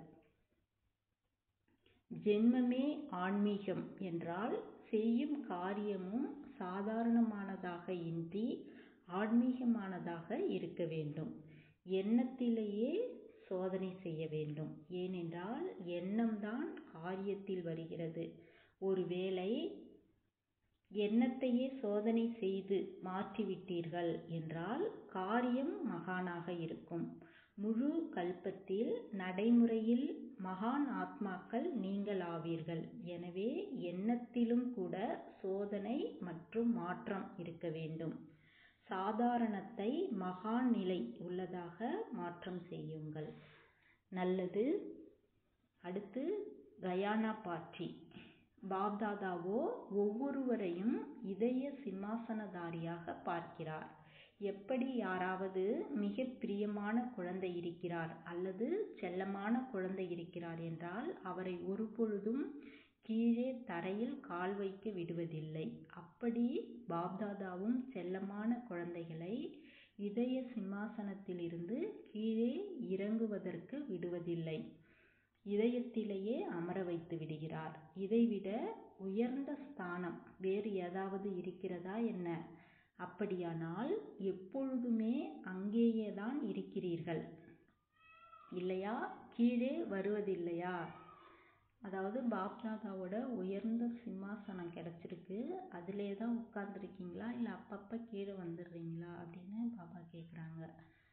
ஜென்மமே ஆன்மீகம் என்றால் செய்யும் காரியமும் சாதாரணமானதாக இன்றி ஆன்மீகமானதாக இருக்க வேண்டும் எண்ணத்திலேயே சோதனை செய்ய வேண்டும் ஏனென்றால் எண்ணம்தான் காரியத்தில் வருகிறது ஒருவேளை எண்ணத்தையே சோதனை செய்து மாற்றிவிட்டீர்கள் என்றால் காரியம் மகானாக இருக்கும் முழு கல்பத்தில் நடைமுறையில் மகான் ஆத்மாக்கள் நீங்கள் ஆவீர்கள் எனவே எண்ணத்திலும் கூட சோதனை மற்றும் மாற்றம் இருக்க வேண்டும் சாதாரணத்தை மகான் நிலை உள்ளதாக மாற்றம் செய்யுங்கள் நல்லது அடுத்து கயானா பாற்றி பாப்தாதாவோ ஒவ்வொருவரையும் இதய சிம்மாசனதாரியாக பார்க்கிறார் எப்படி யாராவது மிக பிரியமான குழந்தை இருக்கிறார் அல்லது செல்லமான குழந்தை இருக்கிறார் என்றால் அவரை ஒருபொழுதும் கீழே தரையில் கால் வைக்க விடுவதில்லை அப்படி பாப்தாதாவும் செல்லமான குழந்தைகளை இதய சிம்மாசனத்திலிருந்து கீழே இறங்குவதற்கு விடுவதில்லை இதயத்திலேயே அமர வைத்து விடுகிறார் இதைவிட உயர்ந்த ஸ்தானம் வேறு ஏதாவது இருக்கிறதா என்ன அப்படியானால் எப்பொழுதுமே அங்கேயே தான் இருக்கிறீர்கள் இல்லையா கீழே வருவதில்லையா அதாவது பாப்தாதாவோட உயர்ந்த சிம்மாசனம் கிடைச்சிருக்கு அதிலே தான் உட்கார்ந்துருக்கீங்களா இல்லை அப்பப்போ கீழே வந்துடுறீங்களா அப்படின்னு பாபா கேட்குறாங்க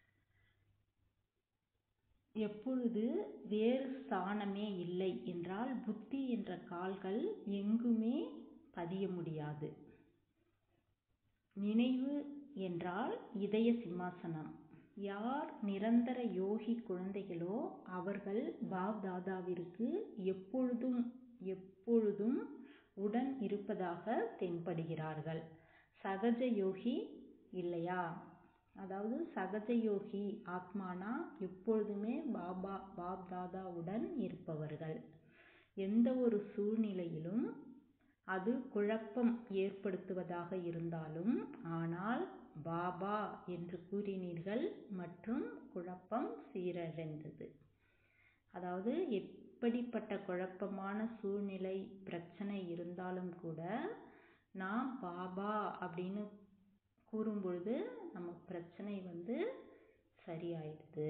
எப்பொழுது வேறு ஸ்தானமே இல்லை என்றால் புத்தி என்ற கால்கள் எங்குமே பதிய முடியாது நினைவு என்றால் இதய சிம்மாசனம் யார் நிரந்தர யோகி குழந்தைகளோ அவர்கள் பாப் தாதாவிற்கு எப்பொழுதும் எப்பொழுதும் உடன் இருப்பதாக தென்படுகிறார்கள் சகஜ யோகி இல்லையா அதாவது சகஜ யோகி ஆத்மானா எப்பொழுதுமே பாபா பாப் தாதாவுடன் இருப்பவர்கள் எந்த ஒரு சூழ்நிலையிலும் அது குழப்பம் ஏற்படுத்துவதாக இருந்தாலும் ஆனால் பாபா என்று கூறினீர்கள் மற்றும் குழப்பம் சீரடைந்தது அதாவது எப்படிப்பட்ட குழப்பமான சூழ்நிலை பிரச்சனை இருந்தாலும் கூட நான் பாபா அப்படின்னு கூறும்பொழுது நம்ம பிரச்சனை வந்து சரியாயிடுது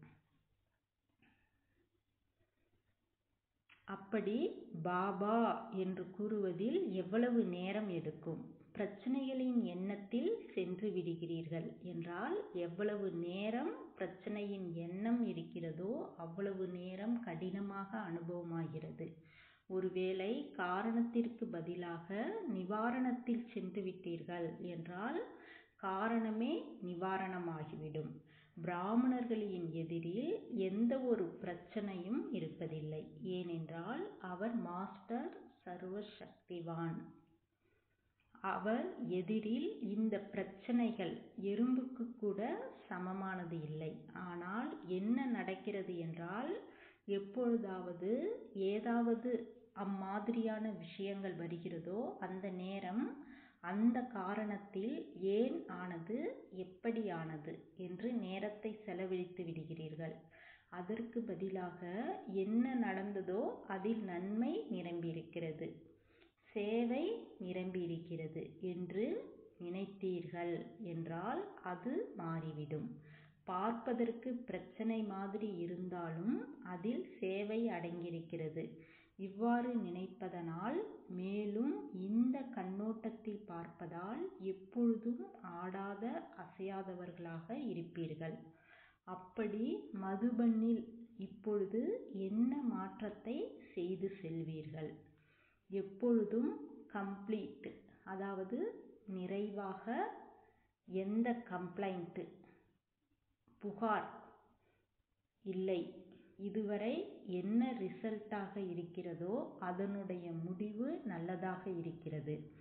அப்படி பாபா என்று கூறுவதில் எவ்வளவு நேரம் எடுக்கும் பிரச்சனைகளின் எண்ணத்தில் சென்று விடுகிறீர்கள் என்றால் எவ்வளவு நேரம் பிரச்சனையின் எண்ணம் இருக்கிறதோ அவ்வளவு நேரம் கடினமாக அனுபவமாகிறது ஒருவேளை காரணத்திற்கு பதிலாக நிவாரணத்தில் சென்று விட்டீர்கள் என்றால் காரணமே நிவாரணமாகிவிடும் பிராமணர்களின் எதிரில் எந்த ஒரு பிரச்சனையும் இருப்பதில்லை ஏனென்றால் அவர் மாஸ்டர் சர்வசக்திவான் அவர் எதிரில் இந்த பிரச்சனைகள் எறும்புக்கு கூட சமமானது இல்லை ஆனால் என்ன நடக்கிறது என்றால் எப்பொழுதாவது ஏதாவது அம்மாதிரியான விஷயங்கள் வருகிறதோ அந்த நேரம் அந்த காரணத்தில் ஏன் ஆனது எப்படி ஆனது என்று நேரத்தை செலவழித்து விடுகிறீர்கள் அதற்கு பதிலாக என்ன நடந்ததோ அதில் நன்மை நிரம்பியிருக்கிறது சேவை நிரம்பியிருக்கிறது என்று நினைத்தீர்கள் என்றால் அது மாறிவிடும் பார்ப்பதற்கு பிரச்சனை மாதிரி இருந்தாலும் அதில் சேவை அடங்கியிருக்கிறது இவ்வாறு நினைப்பதனால் மேலும் இந்த கண்ணோட்டத்தில் பார்ப்பதால் எப்பொழுதும் ஆடாத அசையாதவர்களாக இருப்பீர்கள் அப்படி மதுபனில் இப்பொழுது என்ன மாற்றத்தை செய்து செல்வீர்கள் எப்பொழுதும் கம்ப்ளீட் அதாவது நிறைவாக எந்த கம்ப்ளைண்ட் புகார் இல்லை இதுவரை என்ன ரிசல்ட்டாக இருக்கிறதோ அதனுடைய முடிவு நல்லதாக இருக்கிறது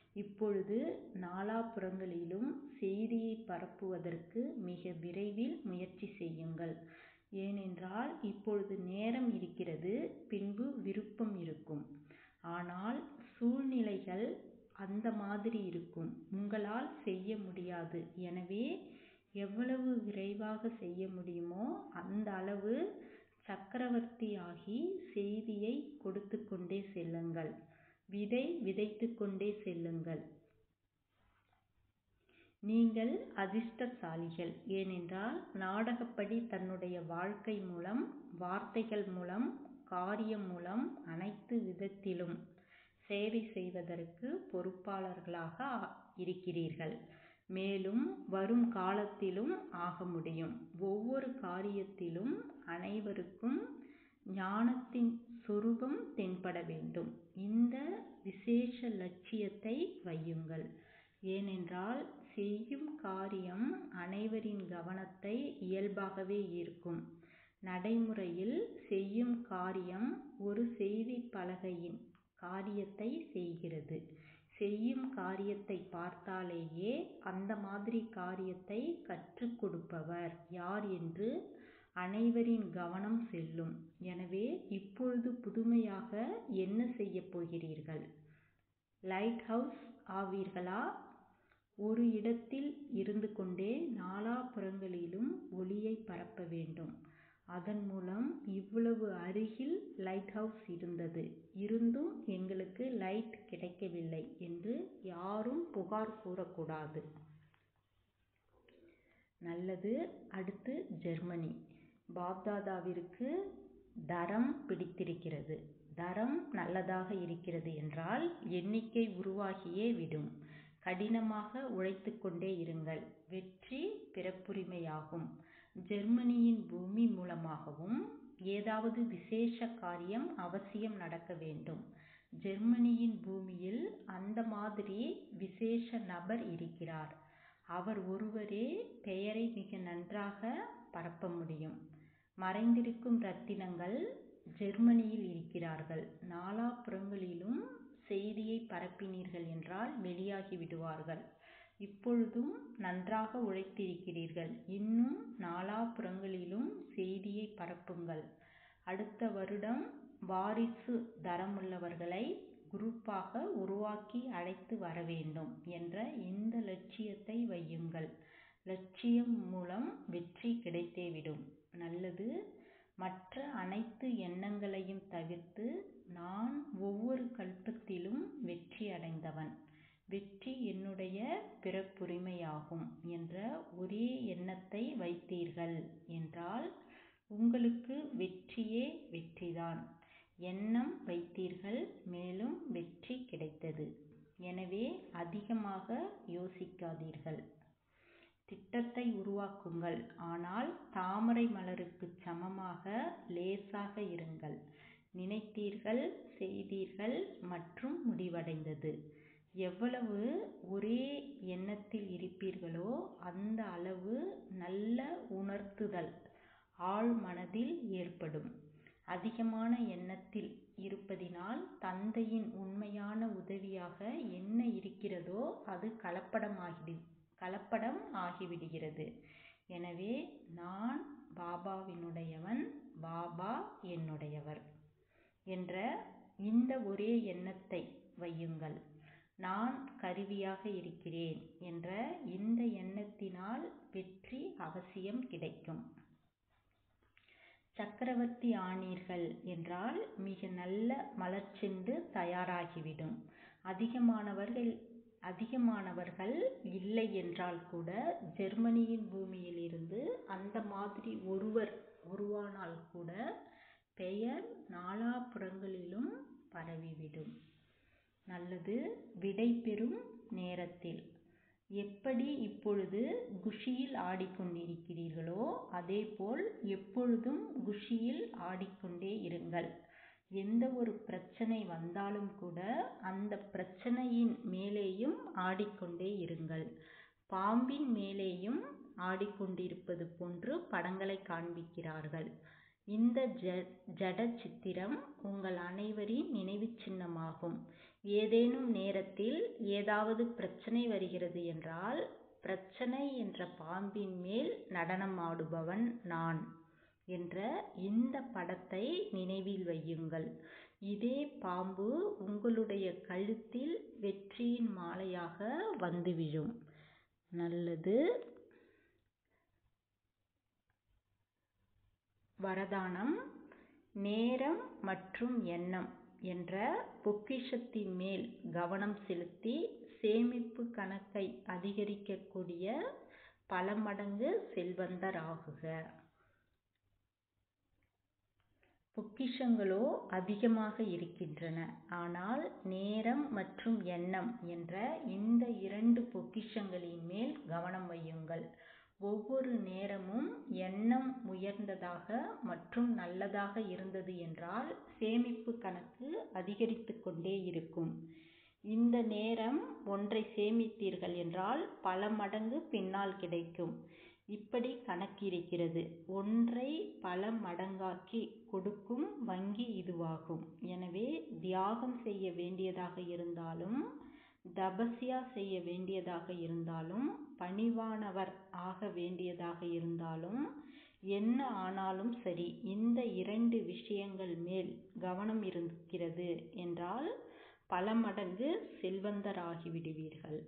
இப்பொழுது நாலாபுறங்களிலும் செய்தியை பரப்புவதற்கு மிக விரைவில் முயற்சி செய்யுங்கள் ஏனென்றால் இப்பொழுது நேரம் இருக்கிறது பின்பு விருப்பம் இருக்கும் ஆனால் சூழ்நிலைகள் அந்த மாதிரி இருக்கும் உங்களால் செய்ய முடியாது எனவே எவ்வளவு விரைவாக செய்ய முடியுமோ அந்த அளவு சக்கரவர்த்தி ஆகி செய்தியை கொடுத்து கொண்டே செல்லுங்கள் விதை விதைத்து கொண்டே செல்லுங்கள் நீங்கள் அதிர்ஷ்டசாலிகள் ஏனென்றால் நாடகப்படி தன்னுடைய வாழ்க்கை மூலம் வார்த்தைகள் மூலம் காரியம் மூலம் அனைத்து விதத்திலும் சேவை செய்வதற்கு பொறுப்பாளர்களாக இருக்கிறீர்கள் மேலும் வரும் காலத்திலும் ஆக முடியும் ஒவ்வொரு காரியத்திலும் அனைவருக்கும் ஞானத்தின் சொரூபம் தென்பட வேண்டும் இந்த விசேஷ லட்சியத்தை வையுங்கள் ஏனென்றால் செய்யும் காரியம் அனைவரின் கவனத்தை இயல்பாகவே ஈர்க்கும் நடைமுறையில் செய்யும் காரியம் ஒரு செய்தி பலகையின் காரியத்தை செய்கிறது செய்யும் காரியத்தை பார்த்தாலேயே அந்த மாதிரி காரியத்தை கற்றுக் கொடுப்பவர் யார் என்று அனைவரின் கவனம் செல்லும் எனவே இப்பொழுது புதுமையாக என்ன செய்யப் போகிறீர்கள் லைட் ஹவுஸ் ஆவீர்களா ஒரு இடத்தில் இருந்து கொண்டே நாலாபுறங்களிலும் ஒளியை பரப்ப வேண்டும் அதன் மூலம் இவ்வளவு அருகில் லைட் ஹவுஸ் இருந்தது இருந்தும் எங்களுக்கு லைட் கிடைக்கவில்லை என்று யாரும் புகார் கூறக்கூடாது நல்லது அடுத்து ஜெர்மனி பாப்தாதாவிற்கு தரம் பிடித்திருக்கிறது தரம் நல்லதாக இருக்கிறது என்றால் எண்ணிக்கை உருவாகியே விடும் கடினமாக உழைத்து கொண்டே இருங்கள் வெற்றி பிறப்புரிமையாகும் ஜெர்மனியின் பூமி மூலமாகவும் ஏதாவது விசேஷ காரியம் அவசியம் நடக்க வேண்டும் ஜெர்மனியின் பூமியில் அந்த மாதிரி விசேஷ நபர் இருக்கிறார் அவர் ஒருவரே பெயரை மிக நன்றாக பரப்ப முடியும் மறைந்திருக்கும் ரத்தினங்கள் ஜெர்மனியில் இருக்கிறார்கள் நாலாபுறங்களிலும் செய்தியை பரப்பினீர்கள் என்றால் வெளியாகி விடுவார்கள் இப்பொழுதும் நன்றாக உழைத்திருக்கிறீர்கள் இன்னும் நாலாபுறங்களிலும் செய்தியை பரப்புங்கள் அடுத்த வருடம் வாரிசு தரமுள்ளவர்களை குரூப்பாக உருவாக்கி அழைத்து வர வேண்டும் என்ற இந்த லட்சியத்தை வையுங்கள் லட்சியம் மூலம் வெற்றி கிடைத்தேவிடும் நல்லது மற்ற அனைத்து எண்ணங்களையும் தவிர்த்து நான் ஒவ்வொரு கல்பத்திலும் வெற்றி அடைந்தவன் வெற்றி என்னுடைய பிறப்புரிமையாகும் என்ற ஒரே எண்ணத்தை வைத்தீர்கள் என்றால் உங்களுக்கு வெற்றியே வெற்றிதான் எண்ணம் வைத்தீர்கள் மேலும் வெற்றி கிடைத்தது எனவே அதிகமாக யோசிக்காதீர்கள் திட்டத்தை உருவாக்குங்கள் ஆனால் தாமரை மலருக்கு சமமாக லேசாக இருங்கள் நினைத்தீர்கள் செய்தீர்கள் மற்றும் முடிவடைந்தது எவ்வளவு ஒரே எண்ணத்தில் இருப்பீர்களோ அந்த அளவு நல்ல உணர்த்துதல் ஆழ் மனதில் ஏற்படும் அதிகமான எண்ணத்தில் இருப்பதினால் தந்தையின் உண்மையான உதவியாக என்ன இருக்கிறதோ அது கலப்படமாகி கலப்படம் ஆகிவிடுகிறது எனவே நான் பாபாவினுடையவன் பாபா என்னுடையவர் என்ற இந்த ஒரே எண்ணத்தை வையுங்கள் நான் கருவியாக இருக்கிறேன் என்ற இந்த எண்ணத்தினால் வெற்றி அவசியம் கிடைக்கும் சக்கரவர்த்தி ஆனீர்கள் என்றால் மிக நல்ல மலர்ச்செண்டு தயாராகிவிடும் அதிகமானவர்கள் அதிகமானவர்கள் இல்லை என்றால் கூட ஜெர்மனியின் பூமியில் இருந்து அந்த மாதிரி ஒருவர் உருவானால் கூட பெயர் நாலாபுறங்களிலும் பரவிவிடும் நல்லது விடை பெறும் நேரத்தில் எப்படி இப்பொழுது குஷியில் ஆடிக்கொண்டிருக்கிறீர்களோ அதேபோல் எப்பொழுதும் குஷியில் ஆடிக்கொண்டே இருங்கள் எந்த ஒரு பிரச்சனை வந்தாலும் கூட அந்த பிரச்சனையின் மேலேயும் ஆடிக்கொண்டே இருங்கள் பாம்பின் மேலேயும் ஆடிக்கொண்டிருப்பது போன்று படங்களை காண்பிக்கிறார்கள் இந்த ஜட சித்திரம் உங்கள் அனைவரின் நினைவு சின்னமாகும் ஏதேனும் நேரத்தில் ஏதாவது பிரச்சனை வருகிறது என்றால் பிரச்சனை என்ற பாம்பின் மேல் நடனமாடுபவன் நான் என்ற இந்த படத்தை நினைவில் வையுங்கள் இதே பாம்பு உங்களுடைய கழுத்தில் வெற்றியின் மாலையாக வந்து விழும் நல்லது வரதானம் நேரம் மற்றும் எண்ணம் என்ற பொக்கிஷத்தின் மேல் கவனம் செலுத்தி சேமிப்பு கணக்கை அதிகரிக்கக்கூடிய பல மடங்கு செல்வந்தராகுக பொக்கிஷங்களோ அதிகமாக இருக்கின்றன ஆனால் நேரம் மற்றும் எண்ணம் என்ற இந்த இரண்டு பொக்கிஷங்களின் மேல் கவனம் வையுங்கள் ஒவ்வொரு நேரமும் எண்ணம் உயர்ந்ததாக மற்றும் நல்லதாக இருந்தது என்றால் சேமிப்பு கணக்கு அதிகரித்து கொண்டே இருக்கும் இந்த நேரம் ஒன்றை சேமித்தீர்கள் என்றால் பல மடங்கு பின்னால் கிடைக்கும் இப்படி கணக்கு இருக்கிறது ஒன்றை பல மடங்காக்கி கொடுக்கும் வங்கி இதுவாகும் எனவே தியாகம் செய்ய வேண்டியதாக இருந்தாலும் தபஸ்யா செய்ய வேண்டியதாக இருந்தாலும் பணிவானவர் ஆக வேண்டியதாக இருந்தாலும் என்ன ஆனாலும் சரி இந்த இரண்டு விஷயங்கள் மேல் கவனம் இருக்கிறது என்றால் பல மடங்கு செல்வந்தராகிவிடுவீர்கள்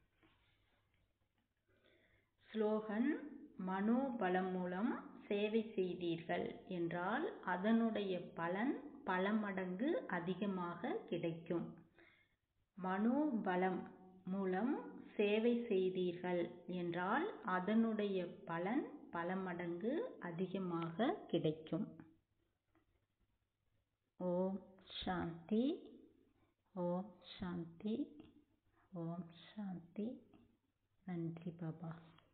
ஸ்லோகன் மனோபலம் மூலம் சேவை செய்தீர்கள் என்றால் அதனுடைய பலன் பல மடங்கு அதிகமாக கிடைக்கும் மனோபலம் மூலம் சேவை செய்தீர்கள் என்றால் அதனுடைய பலன் பல மடங்கு அதிகமாக கிடைக்கும் ஓம் சாந்தி ஓம் சாந்தி ஓம் சாந்தி நன்றி பாபா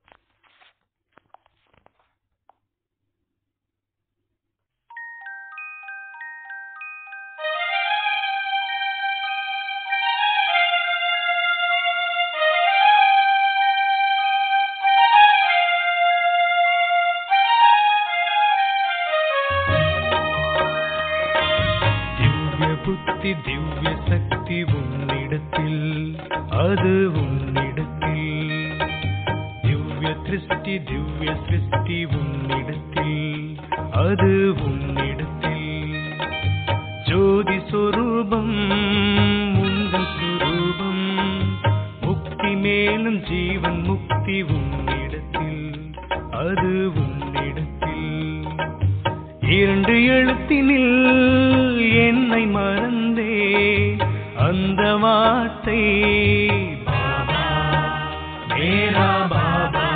திவ்ய புத்தி திவ்ய சக்தி உன்னிடத்தில் அது உன்னிடத்தில் திவ்ய திருஷ்டி திவ்ய சிருஷ்டி உன்னிடத்தில் அது உன்னிடத்தில் ஜோதி சொரூபம் உங்கள் சுரூபம் முக்தி மேலும் ஜீவன் முக்தி உன்னிடத்தில் அது உன்னிடத்தில் இரண்டு எழுத்தினில் என்னை மறந்தே அந்த வார்த்தை பாபா மேரா பாபா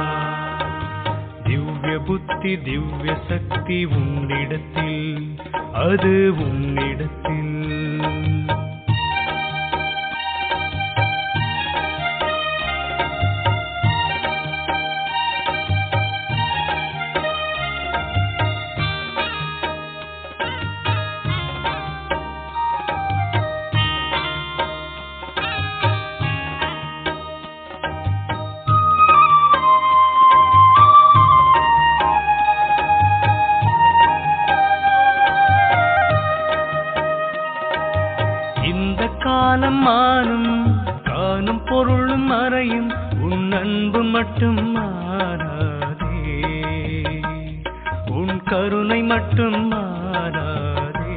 திவ்ய புத்தி திவ்ய சக்தி உன்னிடத்தில் அது உன்னிடத்தில் இந்த காலம் மாறும் காணும் பொருளும் மறையும் உன் அன்பு மட்டும் மாறாதே உன் கருணை மட்டும் மாறாதே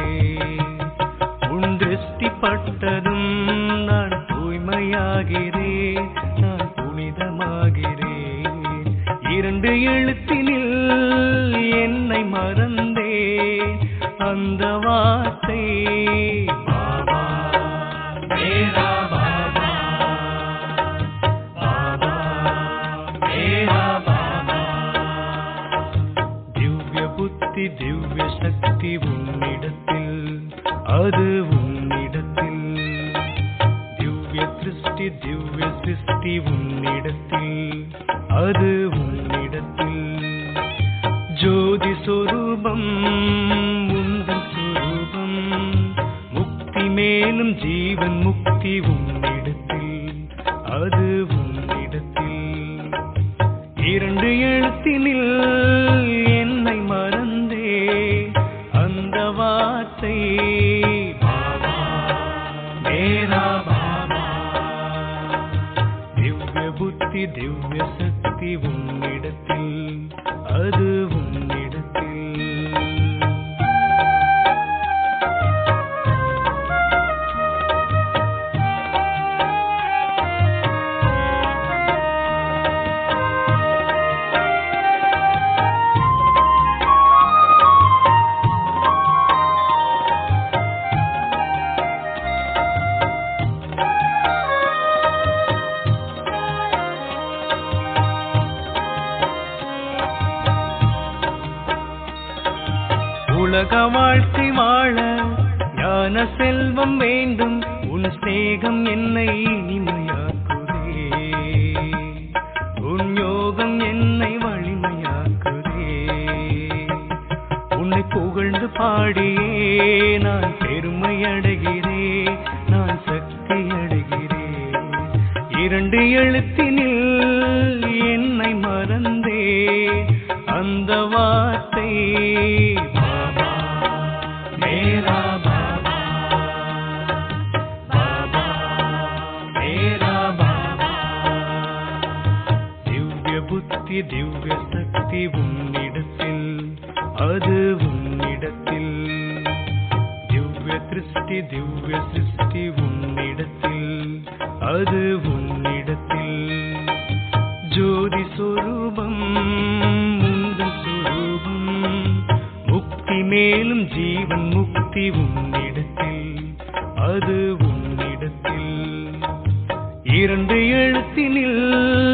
உன் திருஷ்டி பட்டதும் நான் தூய்மையாகிறேன் நான் புனிதமாகிறேன் இரண்டு எழுத்தினில் என்னை மறந்தே அந்த வார்த்தை பாபா மேரா பாபா பாபா மேரா பாபா திவ்ய புத்தி திவ்ய சக்தி உன்னிடத்தில் அது உன்னிடத்தில் திவ்ய திருஷ்டி திவ்ய சிருஷ்டி உன்னிடத்தில் அது உன்னிடத்தில் ஜோதி சொரூபம் உந்தன் சொரூபம் முக்தி மேலும் ஜீவன் முக்தி உன்னிடத்தில் அது உன்னிடத்தில் இரண்டு எழுத்தினில் என்னை மறந்தே அந்த வார்த்தை பாபா உலக வாழ்க்கை வாழ ஞான செல்வம் வேண்டும் உன் சிநேகம் என்னை இனிமையாக்குதே உன் யோகம் என்னை வலிமையாக்குதே உன்னை புகழ்ந்து பாடியே நான் பெருமை அடைகிறேன் நான் சக்தி அடைகிறேன் இரண்டு எழுத்தினில் என்னை மறந்தே அந்த வார்த்தை பாபா மேரா பாபா பாபா மேரா பாபா திவ்ய புத்தி திவ்ய சக்தி உன்னிடத்தில் அது உன்னிடத்தில் திவ்ய திருஷ்டி திவ்ய சிருஷ்டி உன்னிடத்தில் அது உன்னிடத்தில் ஜோதி சொரூபம் உந்தன் சொரூபம் முக்தி மேலும் ஜீவன் முக்தி உன்னிடத்தில் அது உன்னிடத்தில் இரண்டு எழுத்தினில்